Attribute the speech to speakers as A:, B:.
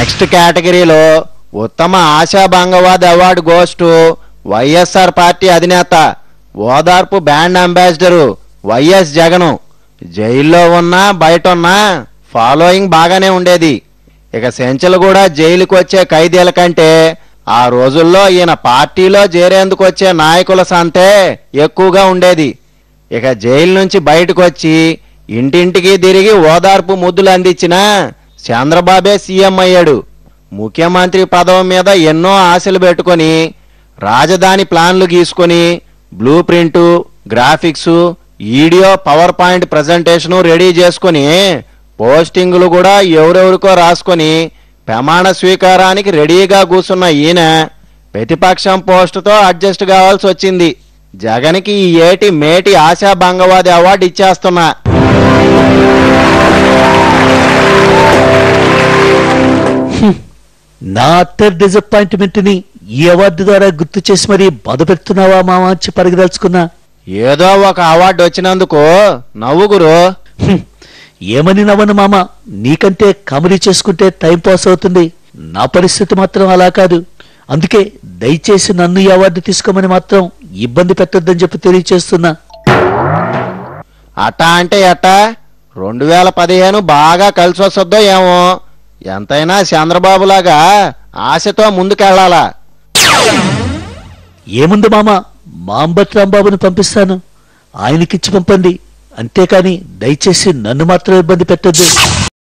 A: Next కేటగిరీలో ఉత్తమ ఆశాభంగవాద్ అవార్డు గోస్టు వైఎస్ఆర్ పార్టీ అధినేత ఓదార్పు బ్యాండ్ అంబాసిడరు వైఎస్ జగను జైల్లో ఉన్నా బయట ఉన్నా ఫాలోయింగ్ బాగానే ఉండేది ఇక సెంచలు కూడా జైలుకు వచ్చే ఖైదీల కంటే ఆ రోజుల్లో ఈయన పార్టీలో చేరేందుకు వచ్చే నాయకుల సంతే ఎక్కువగా ఉండేది ఇక జైలు నుంచి బయటకు వచ్చి ఇంటింటికి తిరిగి ఓదార్పు ముద్దులు అందించిన చంద్రబాబే సీఎం అయ్యాడు ముఖ్యమంత్రి పదవి మీద ఎన్నో ఆశలు పెట్టుకొని రాజధాని ప్లాన్లు గీసుకొని blueprint graphics video PowerPoint presentation ready చేసుకొని పోస్టింగులు కూడా ఎవరెవరికో రాసుకొని ప్రమాణ స్వీకారానికి రెడీగా కూర్చున్న ఈయన ప్రతిపక్షం పోస్టుతో అడ్జస్ట్ కావాల్సి వచ్చింది జగన్కి ఈ ఏటి మేటి ఆశా భంగవాది అవార్డు ఇచ్చేస్తున్నా
B: నా అట్టర్ డిసప్పాయింట్మెంట్ ని ఈ అవార్డు ద్వారా గుర్తు చేసి మరీ బాధ పెడుతున్నావా మామ అని పరిగదలుచుకున్నా
A: ఏదో ఒక అవార్డు వచ్చినందుకు నవ్వుగురు
B: హ్మ్. ఏమని నవ్వను మామ నీకంటే కామెడీ చేసుకుంటే టైం పాస్ అవుతుంది నా పరిస్థితి మాత్రం అలా కాదు అందుకే దయచేసి నన్ను ఈ అవార్డు తీసుకోమని మాత్రం ఇబ్బంది పెట్టొద్దని చెప్పి తెలియచేస్తున్నా
A: అట్టా అంటే ఎట్టా రెండు వేల పదిహేను బాగా కలిసి వస్తుందో ఏమో ఎంతైనా చంద్రబాబులాగా ఆశతో ముందుకెళ్లాలా
B: ఏముంది మామ మా అంబటి రాంబాబుని పంపిస్తాను ఆయనకిచ్చి పంపండి అంతేకాని దయచేసి నన్ను మాత్రం ఇబ్బంది పెట్టొద్దు